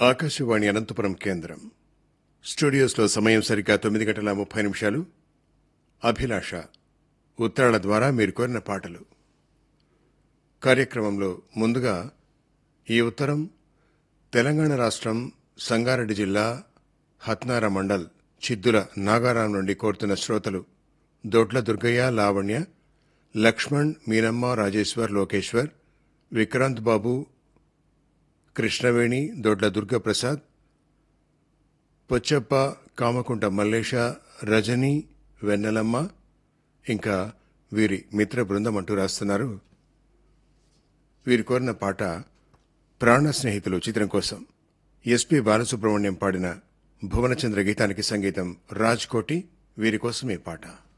ఆకాశవాణి అనంతపురం కేంద్రం స్టూడియోస్లో సమయం సరిగ్గా తొమ్మిది గంటల ముప్పై నిమిషాలు అభిలాష ఉత్తరాల ద్వారా మీరు కోరిన పాటలు కార్యక్రమంలో ముందుగా ఈ ఉత్తరం తెలంగాణ రాష్ట్రం సంగారెడ్డి జిల్లా హత్నార మండల్ చిద్దుల నాగారాం నుండి కోరుతున్న శ్రోతలు దొడ్ల దుర్గయ్య లావణ్య లక్ష్మణ్ మీనమ్మ రాజేశ్వర్ లోకేశ్వర్ విక్రాంత్ బాబు కృష్ణవేణి దొడ్ల దుర్గప్రసాద్ పొచ్చప్ప కామకుంట మల్లేష రజని వెన్నెలమ్మ ఇంకా వీరి మిత్ర బృందం అంటూ రాస్తున్నారు వీరు కోరిన పాట ప్రాణ స్నేహితులు చిత్రం కోసం ఎస్పి బాలసుబ్రహ్మణ్యం పాడిన భువనచంద్ర గీతానికి సంగీతం రాజ్ కోటి వీరి కోసం ఈ పాట